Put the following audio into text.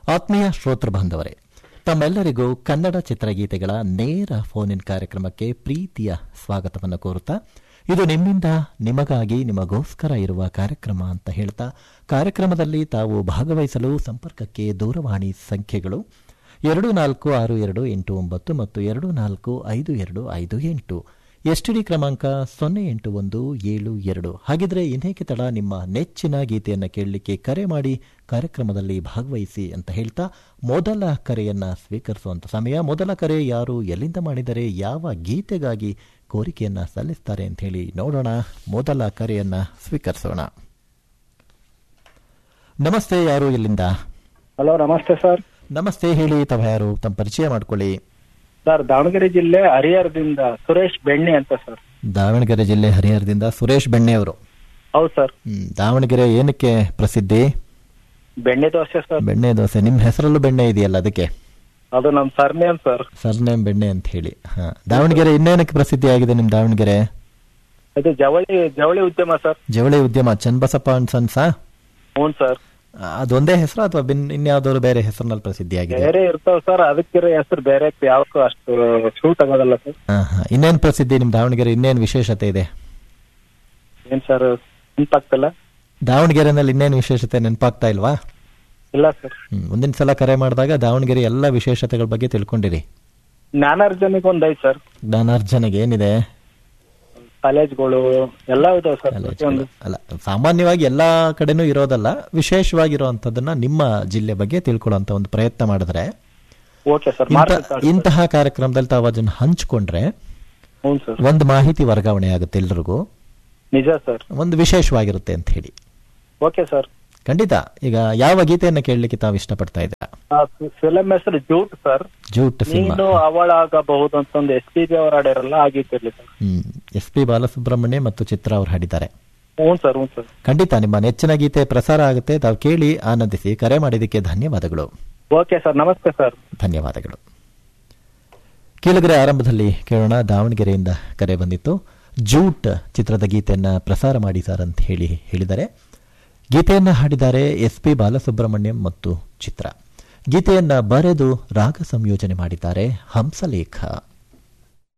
ಆತ್ಮೀಯ ಶ್ರೋತೃ ಬಾಂಧವರೇ ತಮ್ಮೆಲ್ಲರಿಗೂ ಕನ್ನಡ ಚಿತ್ರಗೀತೆಗಳ ನೇರ ಫೋನ್ ಇನ್ ಕಾರ್ಯಕ್ರಮಕ್ಕೆ ಪ್ರೀತಿಯ ಸ್ವಾಗತವನ್ನು ಕೋರುತ್ತಾ ಇದು ನಿಮ್ಮಿಂದ ನಿಮಗಾಗಿ ನಿಮಗೋಸ್ಕರ ಇರುವ ಕಾರ್ಯಕ್ರಮ ಅಂತ ಹೇಳ್ತಾ ಕಾರ್ಯಕ್ರಮದಲ್ಲಿ ತಾವು ಭಾಗವಹಿಸಲು ಸಂಪರ್ಕಕ್ಕೆ ದೂರವಾಣಿ ಸಂಖ್ಯೆಗಳು ಎರಡು ನಾಲ್ಕು ಆರು ಎರಡು ಎಂಟು ಒಂಬತ್ತು ಮತ್ತು ಎರಡು ನಾಲ್ಕು ಐದು ಎರಡು ಐದು ಎಂಟು ಎಸ್ಟಿಡಿ ಕ್ರಮಾಂಕ ಸೊನ್ನೆ ಎಂಟು ಒಂದು ಏಳು ಎರಡು ಹಾಗಿದ್ರೆ ಇನ್ನೇಕೆ ತಡ ನಿಮ್ಮ ನೆಚ್ಚಿನ ಗೀತೆಯನ್ನು ಕೇಳಲಿಕ್ಕೆ ಕರೆ ಮಾಡಿ ಕಾರ್ಯಕ್ರಮದಲ್ಲಿ ಭಾಗವಹಿಸಿ ಅಂತ ಹೇಳ್ತಾ ಮೊದಲ ಕರೆಯನ್ನ ಸ್ವೀಕರಿಸುವಂತ ಸಮಯ ಮೊದಲ ಕರೆ ಯಾರು ಎಲ್ಲಿಂದ ಮಾಡಿದರೆ ಯಾವ ಗೀತೆಗಾಗಿ ಕೋರಿಕೆಯನ್ನ ಸಲ್ಲಿಸ್ತಾರೆ ಅಂತ ಹೇಳಿ ನೋಡೋಣ ಮೊದಲ ಕರೆಯನ್ನ ಸ್ವೀಕರಿಸೋಣ ನಮಸ್ತೆ ಯಾರು ಎಲ್ಲಿಂದ ಹಲೋ ನಮಸ್ತೆ ಸರ್ ನಮಸ್ತೆ ಹೇಳಿ ತಾವು ಯಾರು ತಮ್ಮ ಪರಿಚಯ ಮಾಡ್ಕೊಳ್ಳಿ ಸರ್ ದಾವಣಗೆರೆ ಜಿಲ್ಲೆ ಹರಿಹರದಿಂದ ಸುರೇಶ್ ಬೆಣ್ಣೆ ಅಂತ ಸರ್ ದಾವಣಗೆರೆ ಜಿಲ್ಲೆ ಹರಿಹರದಿಂದ ಸುರೇಶ್ ಬೆಣ್ಣೆ ಅವರು ಹೌದು ಸರ್ ಹ್ಮ್, ದಾವಣಗೆರೆ ಏನಕ್ಕೆ ಪ್ರಸಿದ್ಧಿ ಬೆಣ್ಣೆ ದೋಸೆ ಸರ್ ಬೆಣ್ಣೆ ದೋಸೆ ನಿಮ್ಮ ಹೆಸರಲ್ಲೂ ಬೆಣ್ಣೆ ಇದೆಯಲ್ಲ ಅದಕ್ಕೆ ಅದು ನಮ್ ಸರ್ನೇಮ್ ಸರ್ ಸರ್ನೇಮ್ ಬೆಣ್ಣೆ ಅಂತ ಹೇಳಿ ಹಾ ದಾವಣಗೆರೆ ಇನ್ನೇನಕ್ಕೆ ಪ್ರಸಿದ್ಧಿ ಆಗಿದೆ ನಿಮ್ ದಾವಣಗೆರೆ ಇದು ಜವಳಿ ಜವಳಿ ಉದ್ಯಮ ಸರ್ ಜವಳಿ ಉದ್ಯಮ ಚನ್ನಬಸಪ್ಪ ಅಂಡ್ ಸನ್ಸಾ ಹ್ಞೂ ಸರ್ ಅದೊಂದೇ ಹೆಸರು ಅಥವಾ ಬಿನ್ ಇನ್ಯಾವ್ದಾದ್ರು ಬೇರೆ ಹೆಸರಿನಲ್ಲಿ ಪ್ರಸಿದ್ಧಿ ಆಗಿದೆ ಬೇರೆ ಇರ್ತಾವ ಸರ್ ಅದಕ್ಕಿರೋ ಹೆಸರು ಬೇರೆ ಯಾವಕ್ಕೂ ಅಷ್ಟು ಶೂಟ್ ಆಗೋದಲ್ಲ ಸರ್ ಹಾ ಹಾ ಇನ್ನೇನ್ ಪ್ರಸಿದ್ಧಿ ನಿಮ್ ದಾವಣಗೆರೆ ಇನ್ನೇನ್ ವಿಶೇಷತೆ ಇದೆ ಏನ್ ಸರ್ ನೆನಪಾಗ್ತಿಲ್ಲ ದಾವಣಗೆರೆನಲ್ಲಿ ಇನ್ನೇನು ವಿಶೇಷತೆ ನೆನಪಾಗ್ತಾ ಇಲ್ವಾ ಇಲ್ಲ ಸರ್ ಹ್ಮ್ ಮುಂದಿನ ಸಲ ಕರೆ ಮಾಡಿದಾಗ ದಾವಣಗೆರೆ ಎಲ್ಲ ವಿಶೇಷತೆಗಳ ಬಗ್ಗೆ ತಿಳ್ಕೊಂಡಿರಿ ಜ್ಞಾನಾರ್ಜನೆಗೆ ಒಂದ್ ಐತ್ ಸರ್ ಜ್ಞಾನಾರ್ಜನೆಗೆ ಏನಿದೆ ಕಾಲೇಜ್ಗಳು ಎಲ್ಲ ಇದಾವೆ ಸರ್ ಅಲ್ಲ, ಪ್ರತಿಯೊಂದು ಅಲ್ಲ ಸಾಮಾನ್ಯವಾಗಿ ಎಲ್ಲಾ ಕಡೆನೂ ಇರೋದಲ್ಲ ವಿಶೇಷವಾಗಿರುವಂತದನ್ನ ನಿಮ್ಮ ಜಿಲ್ಲೆ ಬಗ್ಗೆ ತಿಳ್ಕೊಳ್ಳುವಂತ ಒಂದು ಪ್ರಯತ್ನ ಮಾಡಿದ್ರೆ ಓಕೆ ಸರ್ ಇಂಥ- ಮಾಡ್ತೀನಿ ಸರ್ ಇಂತಹ ಕಾರ್ಯಕ್ರಮದಲ್ಲಿ ತಾವು ಅದನ್ನ ಹಂಚ್ಕೊಂಡ್ರೆ ಹ್ಞೂ ಸರ್ ಒಂದು ಮಾಹಿತಿ ವರ್ಗಾವಣೆ ಆಗುತ್ತೆ ಎಲ್ರಿಗೂ ನಿಜ ಸರ್ ಒಂದು ವಿಶೇಷವಾಗಿರುತ್ತೆ ಅಂತ ಹೇಳಿ ಓಕೆ ಸರ್ ಖಂಡಿತ ಈಗ ಯಾವ ಗೀತೆಯನ್ನ ಕೇಳಲಿಕ್ಕೆ ತಾವು ಇಷ್ಟಪಡ್ತಾ ಇದ್ದೀರಾ ಫಿಲಂ ಹೆಸರು ಜೂಟ್ ಸರ್ ಜೂಟ್ ಸಿನಿಮಾ ನೀನು ಅವಳಾಗಬಹುದು ಅಂತ ಒಂದು ಎಸ್ ಪಿ ಬಿ ಅವ್ರು ಹಾಡ್ಯಾರಲ್ಲ ಆಗಿತ್ತಿರ್ಲಿ ಸರ್ ಹ್ಮ್ ಎಸ್ ಪಿ ಬಾಲಸುಬ್ರಹ್ಮಣ್ಯ ಮತ್ತು ಚಿತ್ರ ಅವರು ಹಾಡಿದ್ದಾರೆ ಹ್ಞೂ ಸರ್ ಹ್ಞೂ ಸರ್ ಖಂಡಿತ ನಿಮ್ಮ ನೆಚ್ಚಿನ ಗೀತೆ ಪ್ರಸಾರ ಆಗುತ್ತೆ ತಾವು ಕೇಳಿ ಆನಂದಿಸಿ ಕರೆ ಮಾಡಿದ್ದಕ್ಕೆ ಧನ್ಯವಾದಗಳು ಓಕೆ ಸರ್ ನಮಸ್ತೆ ಸರ್ ಧನ್ಯವಾದಗಳು ಕೀಳಗರೆ ಆರಂಭದಲ್ಲಿ ಕೇಳೋಣ ದಾವಣಗೆರೆಯಿಂದ ಕರೆ ಬಂದಿತ್ತು ಜೂಟ್ ಚಿತ್ರದ ಗೀತೆಯನ್ನ ಪ್ರಸಾರ ಮಾಡಿ ಸರ್ ಅಂತ ಹೇಳಿ ಹೇಳಿದ್ದಾರೆ ಗೀತೆಯನ್ನ ಹಾಡಿದ್ದಾರೆ ಎಸ್ ಪಿ ಬಾಲಸುಬ್ರಹ್ಮಣ್ಯಂ ಮತ್ತು ಚಿತ್ರ ಗೀತೆಯನ್ನ ಬರೆದು ರಾಗ ಸಂಯೋಜನೆ ಮಾಡಿದ್ದಾರೆ ಹಂಸಲೇಖ